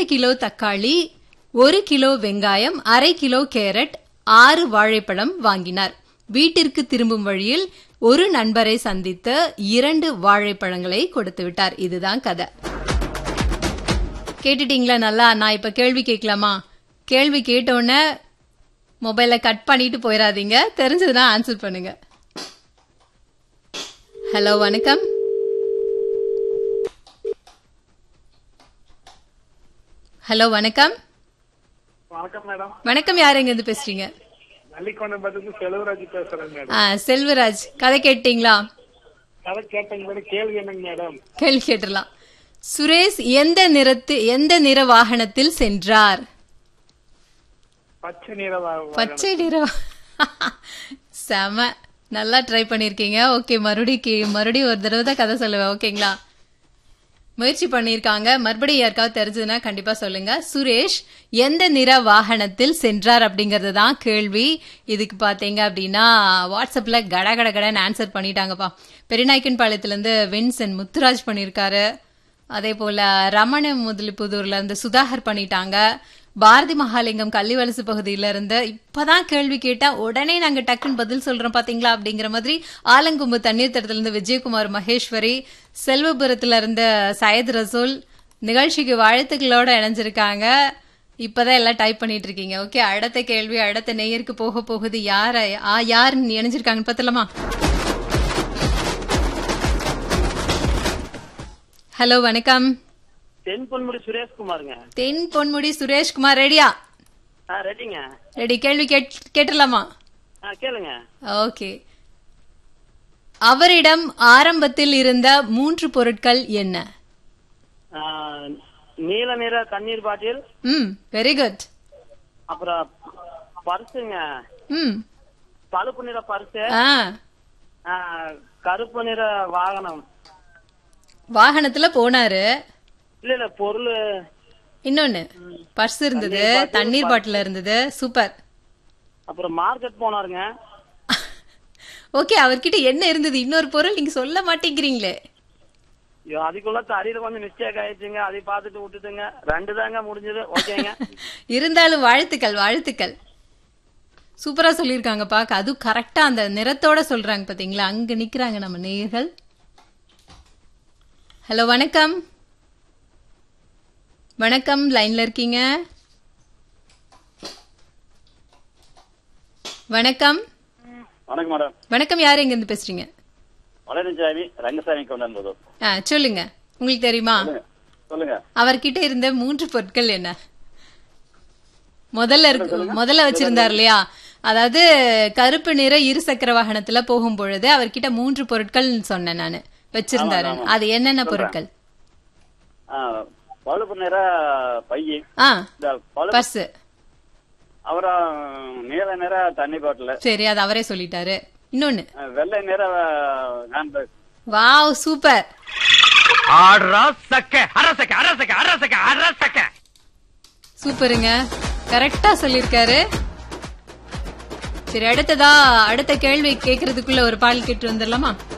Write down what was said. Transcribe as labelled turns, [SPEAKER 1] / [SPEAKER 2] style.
[SPEAKER 1] kilo தக்காளி ஒரு kilo வெங்காயம் அரை கிலோ கேரட் ஆறு வாழைப்பழம் வாங்கினார் வீட்டிற்கு திரும்பும் வழியில் ஒரு நண்பரை சந்தித்து இரண்டு வாழைப்பழங்களை கொடுத்து விட்டார் இதுதான் கதை கேட்டுட்டீங்களா நல்லா நான் இப்ப கேள்வி கேட்கலாமா கேள்வி கேட்ட உடனே மொபைலை கட் பண்ணிட்டு போயிடாதீங்க தெரிஞ்சதுன்னா ஆன்சர் பண்ணுங்க ஹலோ வணக்கம் ஹலோ வணக்கம்
[SPEAKER 2] வணக்கம் மேடம்
[SPEAKER 1] வணக்கம் யார் எங்க இருந்து பேசுறீங்க
[SPEAKER 2] நல்லிக்கொண்டம் பத்தி செலவராஜ் பேசுறேங்க மேடம்
[SPEAKER 1] ஆ, செல்வராஜ் கதை கேட்டீங்களா
[SPEAKER 2] கதை கேட்டேங்க மேடம் கேள்வி என்னங்க மேடம்
[SPEAKER 1] கேள்வி கேட்டுடலாம் சுரேஷ் எந்த நிறத்து எந்த நிற வாகனத்தில் சென்றார்
[SPEAKER 2] பச்சை நிற வா- வா-
[SPEAKER 1] பச்சை நிறம் செம நல்லா ட்ரை பண்ணிருக்கீங்க ஓகே மறுபடியும் கே- மறுபடியும் ஒரு தடவை தான் கதை சொல்லுவேன் ஓகேங்களா முயற்சி பண்ணியிருக்காங்க மறுபடியும் யாருக்காவது தெரிஞ்சதுன்னா கண்டிப்பா சொல்லுங்க சுரேஷ் எந்த நிற வாகனத்தில் சென்றார் அப்படிங்கறது தான் கேள்வி இதுக்கு பாத்தீங்க அப்படின்னா வாட்ஸ்அப்ல கட கட கடன்னு ஆன்சர் பண்ணிட்டாங்கப்பா பெரியநாயக்கன் பாளையத்துல இருந்து வின்சென்ட் முத்துராஜ் பண்ணியிருக்காரு அதே போல ரமண முதலிப்புதூர்ல இருந்து சுதாகர் பண்ணிட்டாங்க பாரதி மகாலிங்கம் கள்ளிவலசு பகுதியில இருந்து இப்பதான் கேள்வி கேட்டா உடனே நாங்க டக்குன்னு பதில் சொல்றோம் பாத்தீங்களா அப்படிங்கிற மாதிரி ஆலங்கும்பு தண்ணீர் தடத்துல இருந்து விஜயகுமார் மகேஸ்வரி செல்வபுரத்துல இருந்த சையத் ரசூல் நிகழ்ச்சிக்கு வாழ்த்துக்களோட இணைஞ்சிருக்காங்க இப்பதான் எல்லாம் டைப் பண்ணிட்டு இருக்கீங்க ஓகே அடுத்த கேள்வி அடுத்த நேயருக்கு போக போகுது யார ஆ, யார் இணைஞ்சிருக்காங்கன்னு பார்த்தலாமா ஹலோ வணக்கம்
[SPEAKER 3] தென் பொன்முடி சுரேஷ்குமாருங்க
[SPEAKER 1] தென் பொன்முடி சுரேஷ்குமார் ரெடியா
[SPEAKER 3] ஆ ரெடிங்க
[SPEAKER 1] ரெடி கேள்வி கேட் கேட்டுடலாமா
[SPEAKER 3] ஆ கேளுங்க
[SPEAKER 1] ஓகே அவரிடம் ஆரம்பத்தில் இருந்த மூன்று பொருட்கள் என்ன
[SPEAKER 3] ஆ, நீல நிற தண்ணீர் பாட்டில்
[SPEAKER 1] ம் வெரி குட்
[SPEAKER 3] அப்புறம் பர்சுங்க
[SPEAKER 1] ம்
[SPEAKER 3] பழுப்பு நிற பர்சு
[SPEAKER 1] ஆ
[SPEAKER 3] ஆ, கருப்பு நிற வாகனம்
[SPEAKER 1] வாகனத்துல போனாரு
[SPEAKER 3] இல்ல இல்ல பொருள்
[SPEAKER 1] இன்னொன்னு பர்ஸ் இருந்தது தண்ணீர் பாட்டில் இருந்தது சூப்பர்
[SPEAKER 3] அப்புறம் மார்க்கெட் போனாருங்க
[SPEAKER 1] ஓகே அவர்கிட்ட என்ன இருந்தது இன்னொரு பொருள் நீங்க சொல்ல மாட்டேங்கிறீங்களே
[SPEAKER 3] ஐயோ அதுக்குள்ள தடியில கொஞ்சம் மிஸ்டேக் ஆயிடுச்சுங்க அதை பார்த்துட்டு விட்டுட்டுங்க ரெண்டு தாங்க முடிஞ்சது ஓகேங்க
[SPEAKER 1] இருந்தாலும் வாழ்த்துக்கள் வாழ்த்துக்கள் சூப்பரா சொல்லியிருக்காங்கப்பா அதுவும் கரெக்டா அந்த நிறத்தோட சொல்றாங்க பாத்தீங்களா அங்க நிக்கிறாங்க நம்ம நேயர்கள் ஹலோ வணக்கம் வணக்கம் லைன்ல இருக்கீங்க வணக்கம்
[SPEAKER 4] வணக்கம் மேடம்
[SPEAKER 1] வணக்கம் யார் எங்க இருந்து பேசுறீங்க
[SPEAKER 4] வளரஞ்சாமி ரங்கசாமி கொண்டு வந்தது
[SPEAKER 1] ஆ சொல்லுங்க உங்களுக்கு தெரியுமா
[SPEAKER 4] சொல்லுங்க
[SPEAKER 1] அவர்கிட்ட இருந்த மூன்று பொருட்கள் என்ன முதல்ல இருக்கு முதல்ல வச்சிருந்தார் இல்லையா அதாவது கருப்பு நிற இருசக்கர வாகனத்துல போகும் பொழுது அவர்கிட்ட மூன்று பொருட்கள் சொன்னேன் நானு வச்சிருந்தாரு அது என்னென்ன பொருட்கள்
[SPEAKER 4] ஆ, பழுப்பு நிற பைய
[SPEAKER 1] ஆ
[SPEAKER 4] இந்த பழுப்பு
[SPEAKER 1] பர்ஸ்
[SPEAKER 4] அப்புறம் நீல நிற தண்ணி பாட்டில்
[SPEAKER 1] சரி அது அவரே சொல்லிட்டாரு இன்னொன்னு
[SPEAKER 4] வெள்ளை நிற ஹேண்ட்பேக்
[SPEAKER 1] வாவ் சூப்பர்
[SPEAKER 5] ஆடுறா சக்க அரசக்க அரசக்க அரசக்க அரசக்க
[SPEAKER 1] சூப்பருங்க கரெக்டா சொல்லிருக்காரு சரி அடுத்ததா அடுத்த கேள்வி கேக்குறதுக்குள்ள ஒரு பால் கேட்டு வந்துடலாமா